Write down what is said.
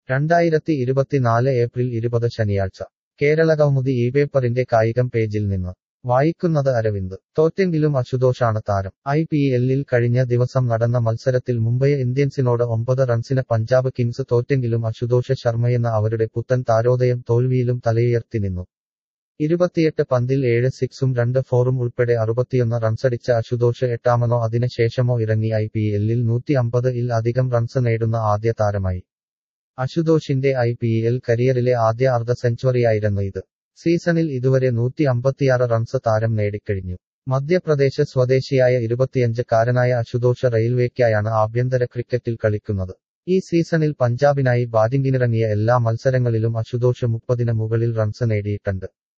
രണ്ടായിരത്തി ഇരുപത്തിനാല് ഏപ്രിൽ ഇരുപത് ശനിയാഴ്ച കേരളകൗമുദി ഈ പേപ്പറിന്റെ കായികം പേജിൽ നിന്ന് വായിക്കുന്നത് അരവിന്ദ് തോറ്റെങ്കിലും അശുതോഷാണ് താരം ഐ പി എല്ലിൽ കഴിഞ്ഞ ദിവസം നടന്ന മത്സരത്തിൽ മുംബൈ ഇന്ത്യൻസിനോട് ഒമ്പത് റൺസിന് പഞ്ചാബ് കിങ്സ് തോറ്റെങ്കിലും അശുതോഷ ശർമ്മയെന്ന അവരുടെ പുത്തൻ താരോദയം തോൽവിയിലും തലയുയർത്തി നിന്നു ഇരുപത്തിയെട്ട് പന്തിൽ ഏഴ് സിക്സും രണ്ട് ഫോറും ഉൾപ്പെടെ അറുപത്തിയൊന്ന് റൺസടിച്ച അശുതോഷ് എട്ടാമനോ അതിന് ശേഷമോ ഇറങ്ങി ഐ പി എല്ലിൽ നൂറ്റി അമ്പത് ഇൽ അധികം റൺസ് നേടുന്ന ആദ്യ താരമായി അശുതോഷിന്റെ ഐ പി എൽ കരിയറിലെ ആദ്യ അർദ്ധ സെഞ്ചുറിയായിരുന്നു ഇത് സീസണിൽ ഇതുവരെ നൂറ്റി അമ്പത്തിയാറ് റൺസ് താരം നേടിക്കഴിഞ്ഞു മധ്യപ്രദേശ് സ്വദേശിയായ ഇരുപത്തിയഞ്ച് കാരനായ അശുതോഷ് റെയിൽവേക്കായാണ് ആഭ്യന്തര ക്രിക്കറ്റിൽ കളിക്കുന്നത് ഈ സീസണിൽ പഞ്ചാബിനായി ബാറ്റിംഗിനിറങ്ങിയ എല്ലാ മത്സരങ്ങളിലും അശുതോഷ് മുപ്പതിന് മുകളിൽ റൺസ് നേടിയിട്ടുണ്ട്